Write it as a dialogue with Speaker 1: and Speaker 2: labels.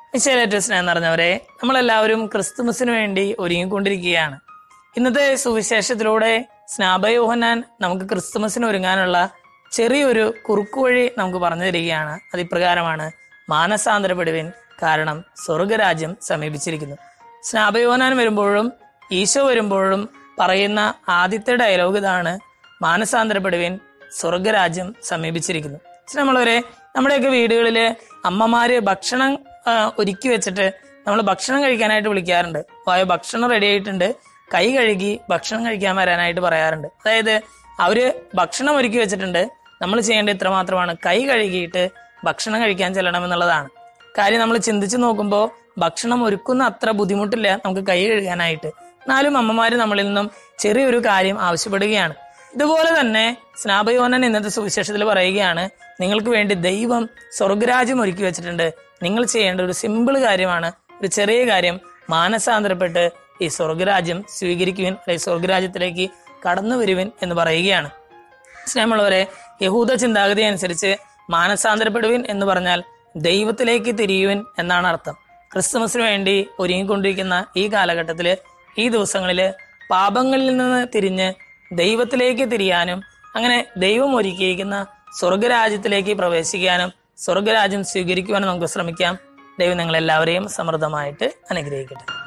Speaker 1: നിശ്ചയലേറ്റ സ്നേഹം നിറഞ്ഞവരെ നമ്മളെല്ലാവരും ക്രിസ്തുമസിന് വേണ്ടി ഒരുങ്ങിക്കൊണ്ടിരിക്കുകയാണ് ഇന്നത്തെ സുവിശേഷത്തിലൂടെ സ്നാപയോഹനാൻ നമുക്ക് ക്രിസ്തുമസിന് ഒരുങ്ങാനുള്ള ചെറിയൊരു കുറുക്കുവഴി നമുക്ക് പറഞ്ഞു തരികയാണ് അത് ഇപ്രകാരമാണ് മാനസാന്തരപ്പെടുവിൻ കാരണം സ്വർഗരാജ്യം സമീപിച്ചിരിക്കുന്നു സ്നാപയോഹനാൻ വരുമ്പോഴും ഈശോ വരുമ്പോഴും പറയുന്ന ആദ്യത്തെ ഡയലോഗ് ഇതാണ് മാനസാന്തരപ്പെടുവിൻ സ്വർഗരാജ്യം സമീപിച്ചിരിക്കുന്നു നമ്മളവരെ നമ്മുടെയൊക്കെ വീടുകളില് അമ്മമാര് ഭക്ഷണം ആ, ഒരുക്കി വെച്ചിട്ട് നമ്മൾ ഭക്ഷണം കഴിക്കാനായിട്ട് വിളിക്കാറുണ്ട് വായ ഭക്ഷണം റെഡി ആയിട്ടുണ്ട് കൈ കഴുകി ഭക്ഷണം കഴിക്കാൻ വരാനായിട്ട് പറയാറുണ്ട് അതായത് അവര് ഭക്ഷണം ഒരുക്കി വെച്ചിട്ടുണ്ട് നമ്മൾ ചെയ്യേണ്ടത് ഇത്ര മാത്രമാണ് കൈ കഴുകിയിട്ട് ഭക്ഷണം കഴിക്കാൻ ചെല്ലണം എന്നുള്ളതാണ് കാര്യം നമ്മൾ ചിന്തിച്ചു നോക്കുമ്പോൾ ഭക്ഷണം ഒരുക്കുന്ന അത്ര ബുദ്ധിമുട്ടില്ല നമുക്ക് കൈ കഴുകാനായിട്ട് എന്നാലും അമ്മമാര് നമ്മളിൽ നിന്നും ചെറിയൊരു കാര്യം ആവശ്യപ്പെടുകയാണ് ഇതുപോലെ തന്നെ സ്നാപയോനൻ ഇന്നത്തെ സുവിശേഷത്തിൽ പറയുകയാണ് നിങ്ങൾക്ക് വേണ്ടി ദൈവം സ്വർഗരാജ്യം ഒരുക്കി വെച്ചിട്ടുണ്ട് നിങ്ങൾ ചെയ്യേണ്ട ഒരു സിമ്പിൾ കാര്യമാണ് ഒരു ചെറിയ കാര്യം മാനസാന്തരപ്പെട്ട് ഈ സ്വർഗരാജ്യം സ്വീകരിക്കുവിൻ അല്ലെങ്കിൽ സ്വർഗരാജ്യത്തിലേക്ക് കടന്നു വരുവിൻ എന്ന് പറയുകയാണ് സ്നേഹമുള്ളവരെ യഹൂദ ചിന്താഗതി അനുസരിച്ച് മാനസാന്തരപ്പെടുവിൻ എന്ന് പറഞ്ഞാൽ ദൈവത്തിലേക്ക് തിരിയുവിൻ എന്നാണ് അർത്ഥം ക്രിസ്തുമസിന് വേണ്ടി ഒരുങ്ങിക്കൊണ്ടിരിക്കുന്ന ഈ കാലഘട്ടത്തില് ഈ ദിവസങ്ങളില് പാപങ്ങളിൽ നിന്ന് തിരിഞ്ഞ് ദൈവത്തിലേക്ക് തിരിയാനും അങ്ങനെ ദൈവം ഒരുക്കിയിരിക്കുന്ന സ്വർഗരാജ്യത്തിലേക്ക് പ്രവേശിക്കാനും സ്വർഗരാജ്യം സ്വീകരിക്കുവാനും നമുക്ക് ശ്രമിക്കാം ദൈവം നിങ്ങളെല്ലാവരെയും സമൃദ്ധമായിട്ട് അനുഗ്രഹിക്കട്ടെ